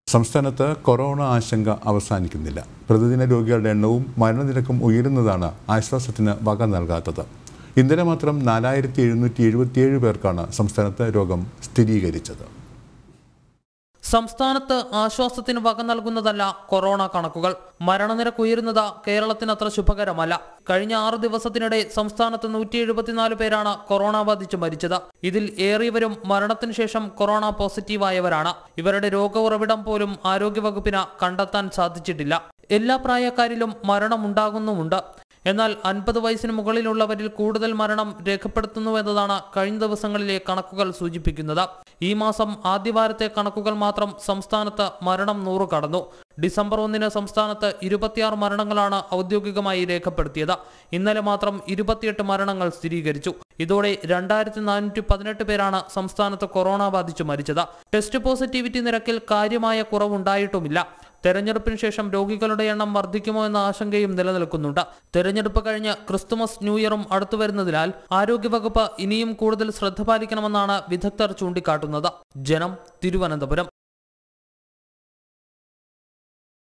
സംസ്ഥാനത്ത് കൊറോണ ആശങ്ക അവസാനിക്കുന്നില്ല പ്രതിദിന രോഗികളുടെ എണ്ണവും മരണനിരക്കും ഉയരുന്നതാണ് ആശ്വാസത്തിന് വക നൽകാത്തത് ഇന്നലെ മാത്രം നാലായിരത്തി എഴുന്നൂറ്റി എഴുപത്തിയേഴ് പേർക്കാണ് സംസ്ഥാനത്ത് രോഗം സ്ഥിരീകരിച്ചത് സംസ്ഥാനത്ത് ആശ്വാസത്തിന് വക നൽകുന്നതല്ല കൊറോണ കണക്കുകൾ മരണനിരക്ക് ഉയരുന്നത് കേരളത്തിന് അത്ര ശുഭകരമല്ല കഴിഞ്ഞ ആറ് ദിവസത്തിനിടെ സംസ്ഥാനത്ത് നൂറ്റി എഴുപത്തിനാല് പേരാണ് കൊറോണ ബാധിച്ച് മരിച്ചത് ഇതിൽ ഏറിയവരും മരണത്തിന് ശേഷം കൊറോണ പോസിറ്റീവായവരാണ് ഇവരുടെ രോഗ ഉറവിടം പോലും ആരോഗ്യവകുപ്പിന് കണ്ടെത്താൻ സാധിച്ചിട്ടില്ല എല്ലാ പ്രായക്കാരിലും മരണമുണ്ടാകുന്നുമുണ്ട് എന്നാൽ അൻപത് വയസ്സിന് മുകളിലുള്ളവരിൽ കൂടുതൽ മരണം രേഖപ്പെടുത്തുന്നുവെന്നതാണ് കഴിഞ്ഞ ദിവസങ്ങളിലെ കണക്കുകൾ സൂചിപ്പിക്കുന്നത് ഈ മാസം ആദ്യവാരത്തെ കണക്കുകൾ മാത്രം സംസ്ഥാനത്ത് മരണം നൂറ് കടന്നു ഡിസംബർ ഒന്നിന് സംസ്ഥാനത്ത് ഇരുപത്തിയാറ് മരണങ്ങളാണ് ഔദ്യോഗികമായി രേഖപ്പെടുത്തിയത് ഇന്നലെ മാത്രം ഇരുപത്തിയെട്ട് മരണങ്ങൾ സ്ഥിരീകരിച്ചു ഇതോടെ രണ്ടായിരത്തി നാനൂറ്റി പതിനെട്ട് പേരാണ് സംസ്ഥാനത്ത് കൊറോണ ബാധിച്ചു മരിച്ചത് ടെസ്റ്റ് പോസിറ്റിവിറ്റി നിരക്കിൽ കാര്യമായ കുറവുണ്ടായിട്ടുമില്ല തെരഞ്ഞെടുപ്പിന് ശേഷം രോഗികളുടെ എണ്ണം വർദ്ധിക്കുമോ എന്ന ആശങ്കയും നിലനിൽക്കുന്നുണ്ട് തെരഞ്ഞെടുപ്പ് കഴിഞ്ഞ് ക്രിസ്തുമസ് ന്യൂ ഇയറും അടുത്തു വരുന്നതിനാൽ ആരോഗ്യവകുപ്പ് ഇനിയും കൂടുതൽ ശ്രദ്ധ പാലിക്കണമെന്നാണ് വിദഗ്ധർ ചൂണ്ടിക്കാട്ടുന്നത് ജനം തിരുവനന്തപുരം